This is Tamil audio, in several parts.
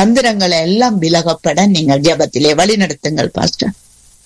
தந்திரங்களை எல்லாம் விலகப்பட நீங்கள் ஜெபத்திலே வழி நடத்துங்கள் பாஸ்டர்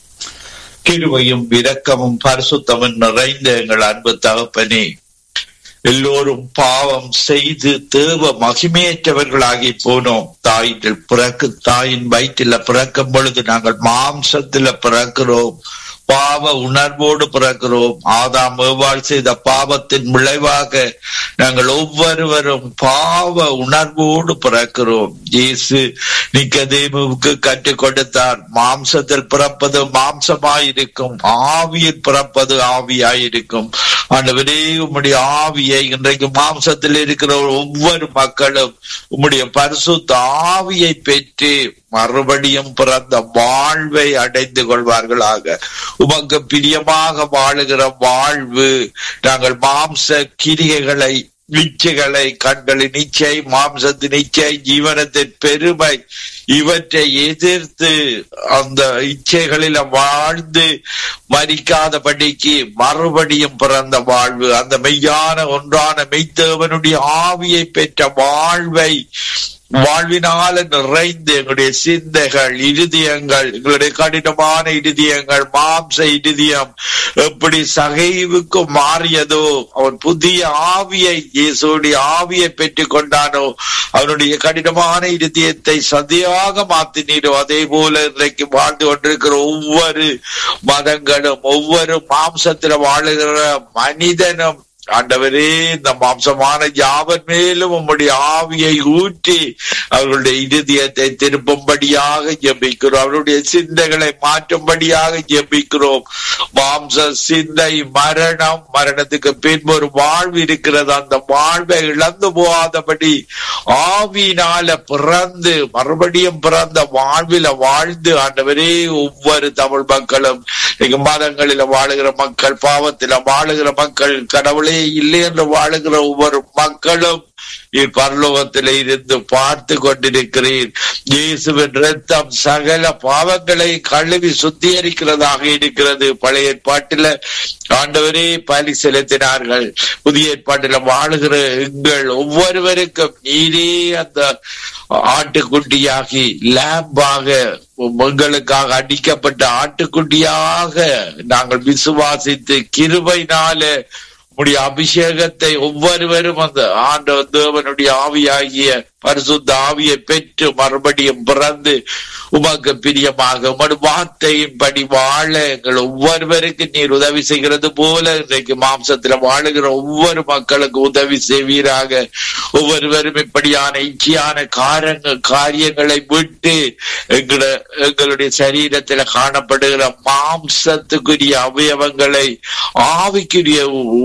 கிருபையும் இரக்கமும் பரிசுத்தமும் நிறைந்த எங்கள் அன்பு தகப்பனே எல்லோரும் பாவம் செய்து தேவ மகிமையற்றவர்களாகி போனோம் தாயில் பிறக்கு தாயின் வயிற்றில பிறக்கும் பொழுது நாங்கள் மாம்சத்துல பிறக்கிறோம் பாவ உணர்வோடு பிறக்கிறோம் ஆதாம் ஏவாள் செய்த பாவத்தின் விளைவாக நாங்கள் ஒவ்வொருவரும் பாவ உணர்வோடு பிறக்கிறோம் இயேசு நிக்கதேமுவுக்கு கற்றுக் கொடுத்தார் மாம்சத்தில் பிறப்பது மாம்சமாயிருக்கும் ஆவியில் பிறப்பது ஆவியாயிருக்கும் ஆண்டவரே உம்முடைய ஆவியை இன்றைக்கு மாம்சத்தில் இருக்கிற ஒவ்வொரு மக்களும் உம்முடைய பரிசுத்த ஆவியை பெற்று மறுபடியும் பிறந்த வாழ்வை அடைந்து கொள்வார்களாக உமக்கு பிரியமாக வாழுகிற வாழ்வு நாங்கள் மாம்ச கிரிகைகளை இச்சைகளை கண்களின் இச்சை மாம்சத்தின் இச்சை ஜீவனத்தின் பெருமை இவற்றை எதிர்த்து அந்த இச்சைகளில வாழ்ந்து மறிக்காதபடிக்கு மறுபடியும் பிறந்த வாழ்வு அந்த மெய்யான ஒன்றான மெய்த்தேவனுடைய ஆவியை பெற்ற வாழ்வை வாழ்வினால நிறைந்து எங்களுடைய சிந்தைகள் இருதயங்கள் எங்களுடைய கடினமான இருதயங்கள் மாம்ச இருதயம் எப்படி சகைவுக்கு மாறியதோ அவன் புதிய ஆவியை இயேசுடைய ஆவியை பெற்றுக் கொண்டானோ அவனுடைய கடினமான இருதயத்தை சதியாக மாத்தினீரோ அதே போல இன்றைக்கு வாழ்ந்து கொண்டிருக்கிற ஒவ்வொரு மதங்களும் ஒவ்வொரு மாம்சத்துல வாழுகிற மனிதனும் ஆண்டவரே இந்த மாம்சமான யாவர் மேலும் உம்முடைய ஆவியை ஊற்றி அவர்களுடைய இருதயத்தை திருப்பும்படியாக ஜெபிக்கிறோம் அவருடைய சிந்தைகளை மாற்றும்படியாக ஜெபிக்கிறோம் மாம்ச சிந்தை மரணம் மரணத்துக்கு பின்பு ஒரு வாழ்வு இருக்கிறது அந்த வாழ்வை இழந்து போகாதபடி ஆவியினால பிறந்து மறுபடியும் பிறந்த வாழ்வில வாழ்ந்து ஆண்டவரே ஒவ்வொரு தமிழ் மக்களும் எங்க மதங்களில வாழுகிற மக்கள் பாவத்தில வாழுகிற மக்கள் கடவுளே இல்லை என்று வாழுகிற ஒவ்வொரு மக்களும் நீர் பரலோகத்தில இருந்து பார்த்து கொண்டிருக்கிறீர் இயேசுவின் ரத்தம் சகல பாவங்களை கழுவி சுத்திகரிக்கிறதாக இருக்கிறது பழைய ஏற்பாட்டில ஆண்டவரே பலி செலுத்தினார்கள் புதிய ஏற்பாட்டில வாழுகிற எங்கள் ஒவ்வொருவருக்கும் நீரே அந்த ஆட்டுக்குட்டியாகி லேம்பாக எங்களுக்காக அடிக்கப்பட்ட ஆட்டுக்குட்டியாக நாங்கள் விசுவாசித்து கிருபைனால உடைய அபிஷேகத்தை ஒவ்வொருவரும் அந்த ஆண்டவர் தேவனுடைய ஆவியாகிய பரிசுத்த ஆவியை பெற்று மறுபடியும் பிறந்து உமக்கு பிரியமாக உமது வார்த்தையின் படி வாழ எங்கள் ஒவ்வொருவருக்கு நீர் உதவி செய்கிறது போல இன்றைக்கு மாம்சத்துல வாழுகிற ஒவ்வொரு மக்களுக்கு உதவி செய்வீராக ஒவ்வொருவரும் இப்படியான இச்சையான காரங்கள் காரியங்களை விட்டு எங்கள எங்களுடைய சரீரத்துல காணப்படுகிற மாம்சத்துக்குரிய அவயவங்களை ஆவிக்குரிய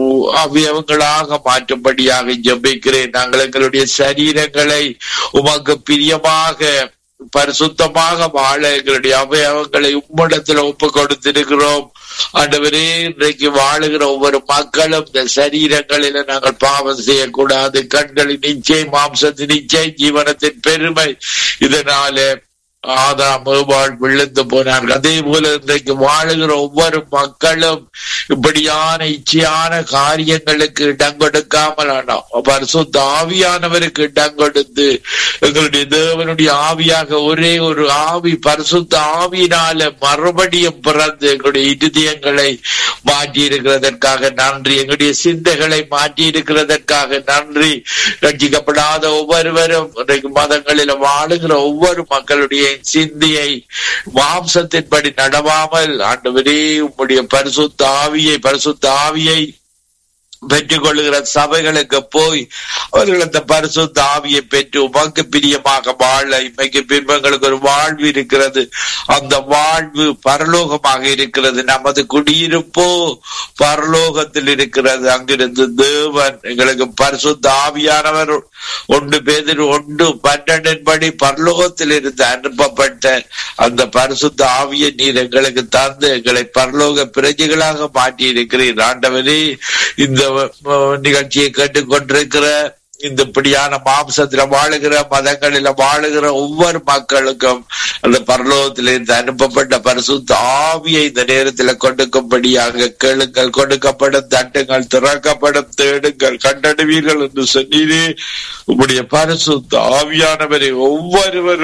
அவயவங்களாக மாற்றும்படியாக ஜெபிக்கிறேன் நாங்கள் எங்களுடைய சரீரங்களை உமக்கு பிரியமாக பரிசுத்தமாக வாழ எங்களுடைய அவயவங்களை உம்மிடத்துல ஒப்பு கொடுத்திருக்கிறோம் ஆண்டவரே இன்றைக்கு வாழுகிற ஒவ்வொரு மக்களும் இந்த சரீரங்களில நாங்கள் பாவம் செய்யக்கூடாது கண்களின் நிச்சயம் மாம்சத்தின் நிச்சயம் ஜீவனத்தின் பெருமை இதனால ஆதாம் ஏவாள் விழுந்து போனார்கள் அதே போல இன்றைக்கு வாழுகிற ஒவ்வொரு மக்களும் இப்படியான இச்சையான காரியங்களுக்கு இடம் கொடுக்காமல் பரிசுத்த ஆவியானவருக்கு இடம் கொடுத்து எங்களுடைய தேவனுடைய ஆவியாக ஒரே ஒரு ஆவி பரிசுத்த ஆவியினால மறுபடியும் பிறந்து எங்களுடைய இருதயங்களை மாற்றி இருக்கிறதற்காக நன்றி எங்களுடைய சிந்தைகளை மாற்றி இருக்கிறதற்காக நன்றி ரட்சிக்கப்படாத ஒவ்வொருவரும் இன்றைக்கு மதங்களில் வாழுகிற ஒவ்வொரு மக்களுடைய சிந்தியை மாம்சத்தின்படி நடவாமல் ஆண்டவரே உம்முடைய பரிசுத்த ஆவியை பரிசுத்த ஆவியை பெற்றுக் கொள்ளுகிற சபைகளுக்கு போய் அவர்கள் அந்த பரிசுத்த ஆவியை பெற்று உமக்கு பிரியமாக வாழ இன்றைக்கு பின்பங்களுக்கு ஒரு வாழ்வு இருக்கிறது அந்த வாழ்வு பரலோகமாக இருக்கிறது நமது குடியிருப்போ பரலோகத்தில் இருக்கிறது அங்கிருந்து தேவன் எங்களுக்கு பரிசுத்த ஆவியானவர் ஒன்று பேதில் ஒன்று பன்னெண்டின் படி பரலோகத்தில் இருந்து அனுப்பப்பட்ட அந்த பரிசுத்த ஆவியை நீர் எங்களுக்கு தந்து எங்களை பரலோக பிரஜைகளாக மாற்றி இருக்கிறீர் ஆண்டவரே இந்த நிகழ்ச்சியை கேட்டுக்கொண்டிருக்கிற இந்த இப்படியான மாம்சத்துல வாழுகிற மதங்களில வாழுகிற ஒவ்வொரு மக்களுக்கும் அந்த பரலோகத்திலிருந்து அனுப்பப்பட்ட பரிசுத்த ஆவியை இந்த நேரத்துல கொடுக்கும்படியாக கேளுங்கள் கொடுக்கப்படும் தட்டுங்கள் திறக்கப்படும் தேடுங்கள் கண்டடுவீர்கள் என்று சொன்னீரே உங்களுடைய பரிசுத்த ஆவியானவரை ஒவ்வொருவரும்